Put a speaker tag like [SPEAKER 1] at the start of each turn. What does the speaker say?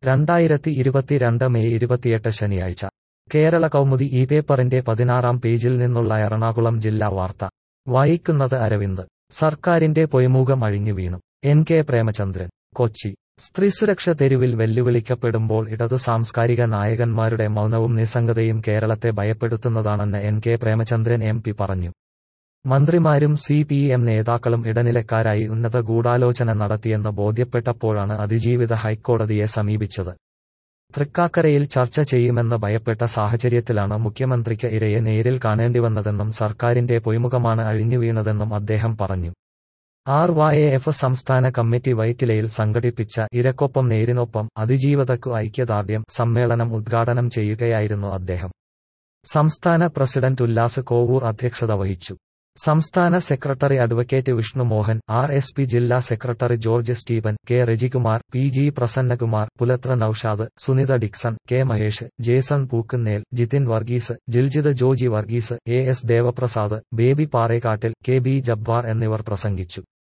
[SPEAKER 1] രണ്ടായിരത്തി ഇരുപത്തിരണ്ട് മെയ് ഇരുപത്തിയെട്ട് ശനിയാഴ്ച കേരള കൗമുദി ഈ പേപ്പറിന്റെ പതിനാറാം പേജിൽ നിന്നുള്ള എറണാകുളം ജില്ലാ വാർത്ത വായിക്കുന്നത് അരവിന്ദ് സർക്കാരിന്റെ പൊയ്മുഖം അഴിഞ്ഞു വീണു എൻ കെ പ്രേമചന്ദ്രൻ കൊച്ചി സ്ത്രീസുരക്ഷ തെരുവിൽ വെല്ലുവിളിക്കപ്പെടുമ്പോൾ ഇടതു സാംസ്കാരിക നായകന്മാരുടെ മൗനവും നിസ്സംഗതയും കേരളത്തെ ഭയപ്പെടുത്തുന്നതാണെന്ന് N K Premachandran M P പറഞ്ഞു മന്ത്രിമാരും സി പി എം നേതാക്കളും ഇടനിലക്കാരായി ഉന്നത ഗൂഢാലോചന നടത്തിയെന്ന് ബോധ്യപ്പെട്ടപ്പോഴാണ് അതിജീവിത ഹൈക്കോടതിയെ സമീപിച്ചത് തൃക്കാക്കരയിൽ ചർച്ച ചെയ്യുമെന്ന് ഭയപ്പെട്ട സാഹചര്യത്തിലാണ് മുഖ്യമന്ത്രിക്ക് ഇരയെ നേരിൽ കാണേണ്ടിവന്നതെന്നും സർക്കാരിന്റെ പൊയ്മുഖമാണ് അഴിഞ്ഞുവീണതെന്നും അദ്ദേഹം പറഞ്ഞു ആർ വൈ എഫ് സംസ്ഥാന കമ്മിറ്റി വൈറ്റിലയിൽ സംഘടിപ്പിച്ച ഇരക്കൊപ്പം നേരിനൊപ്പം അതിജീവതക്കു ഐക്യദാർഢ്യം സമ്മേളനം ഉദ്ഘാടനം ചെയ്യുകയായിരുന്നു അദ്ദേഹം സംസ്ഥാന പ്രസിഡന്റ് ഉല്ലാസ് കോവൂർ അധ്യക്ഷത വഹിച്ചു സംസ്ഥാന secretary advocate Vishnu Mohan R S P ജില്ലാ secretary George Steven K Rajikumar P G Prasannakumar Pulathra Noushad Sunitha Dixon K Mahesh Jason Pookkunnel Jithin Varghese Jiljith Joji Varghese A S Devaprasad Baby Parekkattil K B Jabbar എന്നിവർ പ്രസംഗിച്ചു